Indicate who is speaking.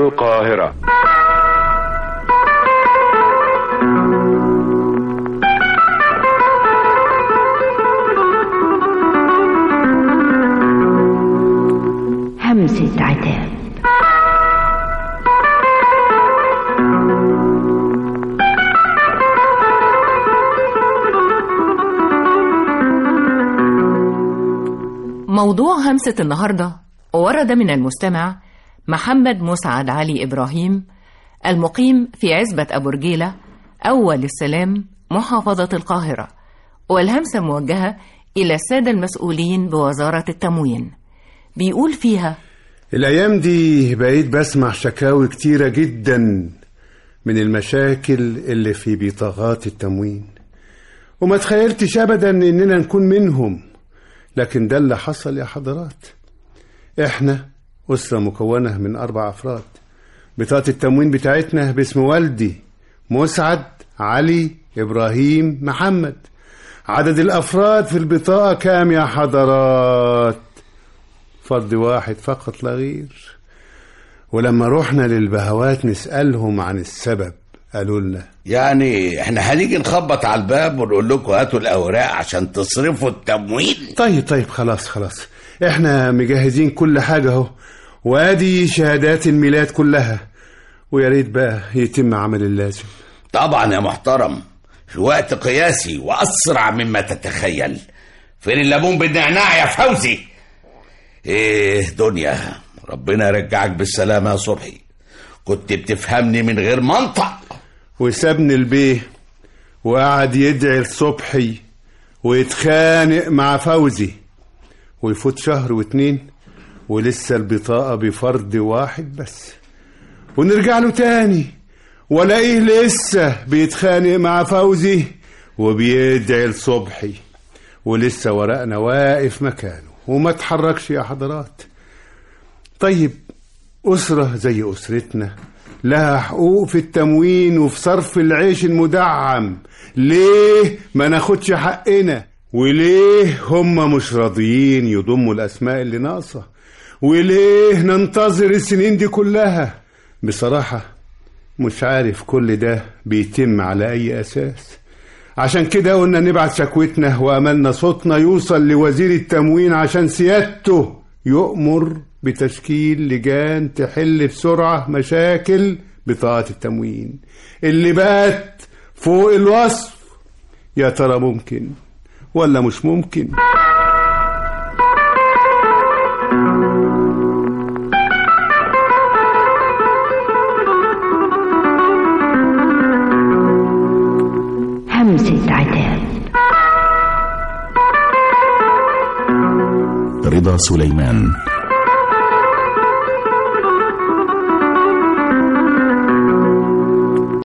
Speaker 1: القاهرة
Speaker 2: همسة عتاب
Speaker 3: موضوع همسة النهاردة ورد من المستمع محمد مسعد علي إبراهيم المقيم في عزبة أبو رجيلة أول السلام محافظة القاهرة والهمسة موجهة إلى السادة المسؤولين بوزارة التموين بيقول فيها
Speaker 4: الأيام دي بقيت بسمع شكاوي كتيرة جدا من المشاكل اللي في بطاقات التموين وما تخيلتش أبدا إننا نكون منهم لكن ده اللي حصل يا حضرات إحنا أسرة مكونة من أربع أفراد بطاقة التموين بتاعتنا باسم والدي مسعد علي إبراهيم محمد عدد الأفراد في البطاقة كام يا حضرات فرد واحد فقط لا غير ولما رحنا للبهوات نسألهم عن السبب قالوا لنا
Speaker 5: يعني احنا هنيجي نخبط على الباب ونقول لكم هاتوا الاوراق عشان تصرفوا التموين
Speaker 4: طيب طيب خلاص خلاص احنا مجهزين كل حاجة اهو وادي شهادات الميلاد كلها ويا ريت بقى يتم عمل اللازم
Speaker 5: طبعا يا محترم في وقت قياسي واسرع مما تتخيل فين الليمون بالنعناع يا فوزي ايه دنيا ربنا يرجعك بالسلامه يا صبحي كنت بتفهمني من غير منطق
Speaker 4: وسابني البيه وقعد يدعي لصبحي ويتخانق مع فوزي ويفوت شهر واتنين ولسه البطاقة بفرد واحد بس ونرجع له تاني ولاقيه لسه بيتخانق مع فوزي وبيدعي لصبحي ولسه ورقنا واقف مكانه وما تحركش يا حضرات طيب أسرة زي أسرتنا لها حقوق في التموين وفي صرف العيش المدعم ليه ما ناخدش حقنا وليه هم مش راضيين يضموا الأسماء اللي ناقصة وليه ننتظر السنين دي كلها بصراحة مش عارف كل ده بيتم على أي أساس عشان كده قلنا نبعت شكوتنا وأملنا صوتنا يوصل لوزير التموين عشان سيادته يؤمر بتشكيل لجان تحل بسرعة مشاكل بطاقة التموين اللي بقت فوق الوصف يا ترى ممكن ولا مش ممكن
Speaker 2: همسة عتاب
Speaker 6: رضا سليمان